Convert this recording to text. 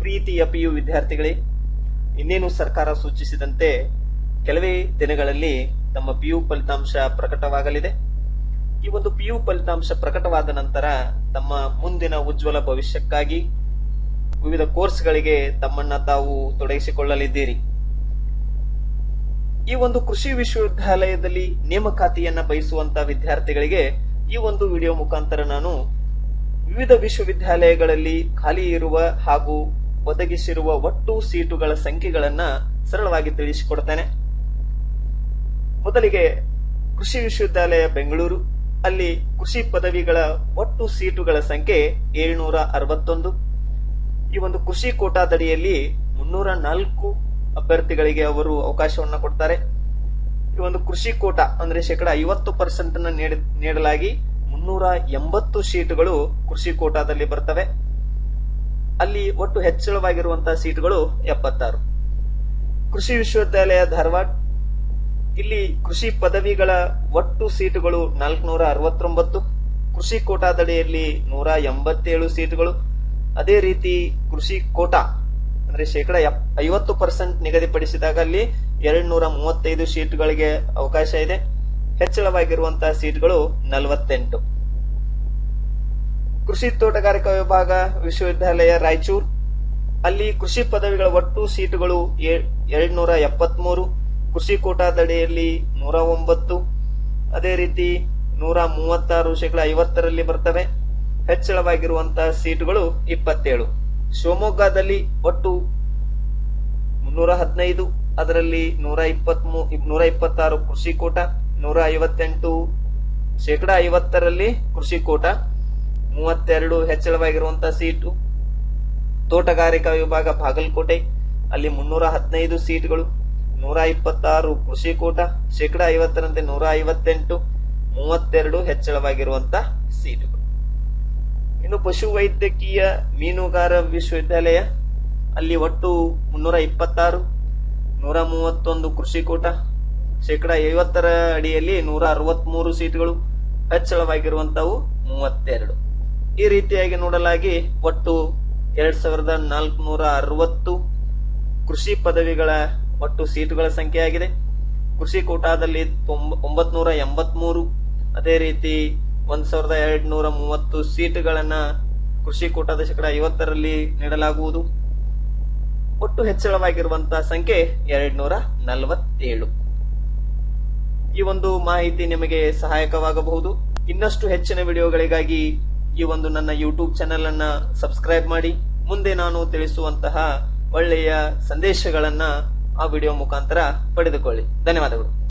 ಪ್ರೀತಿಯ ಪಿಯು ವಿದ್ಯಾರ್ಥಿಗಳೇ ಇನ್ನೇನು ಸರ್ಕಾರ ಸೂಚಿಸಿದಂತೆ ಕೆಲವೇ ದಿನಗಳಲ್ಲಿ ತಮ್ಮ ಪಿಯು ಫಲಿತಾಂಶ ಪ್ರಕಟವಾಗಲಿದೆ ಈ ಒಂದು ಪಿಯು ಫಲಿತಾಂಶ ಪ್ರಕಟವಾದ ನಂತರ ತಮ್ಮ ಮುಂದಿನ ಉಜ್ವಲ ಭವಿಷ್ಯಕ್ಕಾಗಿ ವಿವಿಧ ಕೋರ್ಸ್ಗಳಿಗೆ ತಮ್ಮನ್ನ ತಾವು ತೊಡಗಿಸಿಕೊಳ್ಳಲಿದ್ದೀರಿ ಈ ಒಂದು ಕೃಷಿ ವಿಶ್ವವಿದ್ಯಾಲಯದಲ್ಲಿ ನೇಮಕಾತಿಯನ್ನ ಬಯಸುವಂತ ವಿದ್ಯಾರ್ಥಿಗಳಿಗೆ ಈ ಒಂದು ವಿಡಿಯೋ ಮುಖಾಂತರ ನಾನು ವಿವಿಧ ವಿಶ್ವವಿದ್ಯಾಲಯಗಳಲ್ಲಿ ಖಾಲಿ ಇರುವ ಹಾಗೂ ಒದಗಿಸಿರುವ ಒಟ್ಟು ಸೀಟುಗಳ ಸಂಖ್ಯೆಗಳನ್ನ ಸರಳವಾಗಿ ತಿಳಿಸಿಕೊಡ್ತೇನೆ ಮೊದಲಿಗೆ ಕೃಷಿ ವಿಶ್ವವಿದ್ಯಾಲಯ ಬೆಂಗಳೂರು ಅಲ್ಲಿ ಕೃಷಿ ಪದವಿಗಳ ಒಟ್ಟು ಸೀಟುಗಳ ಸಂಖ್ಯೆ ಏಳ್ನೂರ ಅರವತ್ತೊಂದು ಈ ಒಂದು ಕೃಷಿ ಕೋಟಾದಡಿಯಲ್ಲಿ ಮುನ್ನೂರ ನಾಲ್ಕು ಅಭ್ಯರ್ಥಿಗಳಿಗೆ ಅವರು ಅವಕಾಶವನ್ನ ಕೊಡ್ತಾರೆ ಈ ಒಂದು ಕೃಷಿ ಕೋಟ ಅಂದ್ರೆ ಶೇಕಡ ಐವತ್ತು ಪರ್ಸೆಂಟ್ ಅನ್ನ ನೀಡಿ- ನೀಡಲಾಗಿ ಮುನ್ನೂರ ಎಂಬತ್ತು ಸೀಟುಗಳು ಕೃಷಿ ಕೋಟಾದಲ್ಲಿ ಬರ್ತವೆ ಅಲ್ಲಿ ಒಟ್ಟು ಹೆಚ್ಚಳವಾಗಿರುವಂತಹ ಸೀಟುಗಳು ಎಪ್ಪತ್ತಾರು ಕೃಷಿ ವಿಶ್ವವಿದ್ಯಾಲಯ ಧಾರವಾಡ ಇಲ್ಲಿ ಕೃಷಿ ಪದವಿಗಳ ಒಟ್ಟು ಸೀಟುಗಳು ನಾಲ್ಕುನೂರ ಅರವತ್ತೊಂಬತ್ತು ಕೃಷಿ ಕೋಟಾದಡಿಯಲ್ಲಿ ನೂರ ಎಂಬತ್ತೇಳು ಸೀಟುಗಳು ಅದೇ ರೀತಿ ಕೃಷಿ ಕೋಟಾ ಅಂದ್ರೆ ಶೇಕಡ ಐವತ್ತು ಪರ್ಸೆಂಟ್ ನಿಗದಿಪಡಿಸಿದಾಗ ಅಲ್ಲಿ ಎರಡ್ ನೂರ ಮೂವತ್ತೈದು ಸೀಟುಗಳಿಗೆ ಅವಕಾಶ ಇದೆ ಹೆಚ್ಚಳವಾಗಿರುವಂತಹ ಸೀಟ್ಗಳು ನಲವತ್ತೆಂಟು ಕೃಷಿ ತೋಟಗಾರಿಕಾ ವಿಭಾಗ ವಿಶ್ವವಿದ್ಯಾಲಯ ರಾಯಚೂರು ಅಲ್ಲಿ ಕೃಷಿ ಪದವಿಗಳ ಒಟ್ಟು ಸೀಟುಗಳು ಎರಡ್ ನೂರ ಎಪ್ಪತ್ಮೂರು ಕೃಷಿ ಕೋಟಾದಡಿಯಲ್ಲಿ ನೂರ ಒಂಬತ್ತು ಅದೇ ರೀತಿ ನೂರ ಮೂವತ್ತಾರು ಶೇಕಡ ಐವತ್ತರಲ್ಲಿ ಬರ್ತವೆ ಹೆಚ್ಚಳವಾಗಿರುವಂತಹ ಸೀಟುಗಳು ಇಪ್ಪತ್ತೇಳು ಶಿವಮೊಗ್ಗದಲ್ಲಿ ಒಟ್ಟು ಮುನ್ನೂರ ಹದಿನೈದು ಅದರಲ್ಲಿ ನೂರ ಇಪ್ಪತ್ತ್ ನೂರ ಇಪ್ಪತ್ತಾರು ಕೃಷಿ ಕೋಟ ನೂರ ಐವತ್ತೆಂಟು ಶೇಕಡ ಐವತ್ತರಲ್ಲಿ ಕೃಷಿ ಕೋಟ ಮೂವತ್ತೆರಡು ಹೆಚ್ಚಳವಾಗಿರುವಂತಹ ಸೀಟು ತೋಟಗಾರಿಕಾ ವಿಭಾಗ ಬಾಗಲಕೋಟೆ ಅಲ್ಲಿ ಮುನ್ನೂರ ಹದಿನೈದು ಸೀಟ್ಗಳು ನೂರ ಇಪ್ಪತ್ತಾರು ಕೃಷಿ ಕೋಟ ಶೇಕಡ ಐವತ್ತರಂತೆ ನೂರ ಐವತ್ತೆಂಟು ಮೂವತ್ತೆರಡು ಹೆಚ್ಚಳವಾಗಿರುವಂತಹ ಸೀಟುಗಳು ಇನ್ನು ಪಶು ವೈದ್ಯಕೀಯ ಮೀನುಗಾರ ವಿಶ್ವವಿದ್ಯಾಲಯ ಅಲ್ಲಿ ಒಟ್ಟು ಮುನ್ನೂರ ಇಪ್ಪತ್ತಾರು ನೂರ ಮೂವತ್ತೊಂದು ಕೃಷಿ ಕೋಟ ಶೇಕಡ ಐವತ್ತರ ಅಡಿಯಲ್ಲಿ ನೂರ ಅರವತ್ಮೂರು ಸೀಟ್ಗಳು ಹೆಚ್ಚಳವಾಗಿರುವಂತವು ಮೂವತ್ತೆರಡು ಈ ರೀತಿಯಾಗಿ ನೋಡಲಾಗಿ ಒಟ್ಟು ಎರಡ್ ಸಾವಿರದ ನಾಲ್ಕುನೂರ ಅರವತ್ತು ಕೃಷಿ ಪದವಿಗಳ ಒಟ್ಟು ಸೀಟುಗಳ ಸಂಖ್ಯೆ ಆಗಿದೆ ಕೃಷಿ ಕೋಟಾದಲ್ಲಿ ಒಂಬತ್ನೂರ ಎಂಬತ್ಮೂರು ಅದೇ ರೀತಿ ಒಂದ್ ಸಾವಿರದ ಎರಡ್ ನೂರ ಮೂವತ್ತು ಸೀಟುಗಳನ್ನ ಕೃಷಿ ಕೋಟಾದ ಶೇಕಡ ಐವತ್ತರಲ್ಲಿ ನೀಡಲಾಗುವುದು ಒಟ್ಟು ಹೆಚ್ಚಳವಾಗಿರುವಂತಹ ಸಂಖ್ಯೆ ಎರಡ್ ನೂರ ನಲವತ್ತೇಳು ಈ ಒಂದು ಮಾಹಿತಿ ನಿಮಗೆ ಸಹಾಯಕವಾಗಬಹುದು ಇನ್ನಷ್ಟು ಹೆಚ್ಚಿನ ವಿಡಿಯೋಗಳಿಗಾಗಿ ಈ ಒಂದು ನನ್ನ ಯೂಟ್ಯೂಬ್ ಚಾನೆಲ್ ಅನ್ನ ಸಬ್ಸ್ಕ್ರೈಬ್ ಮಾಡಿ ಮುಂದೆ ನಾನು ತಿಳಿಸುವಂತಹ ಒಳ್ಳೆಯ ಸಂದೇಶಗಳನ್ನ ಆ ವಿಡಿಯೋ ಮುಖಾಂತರ ಪಡೆದುಕೊಳ್ಳಿ ಧನ್ಯವಾದಗಳು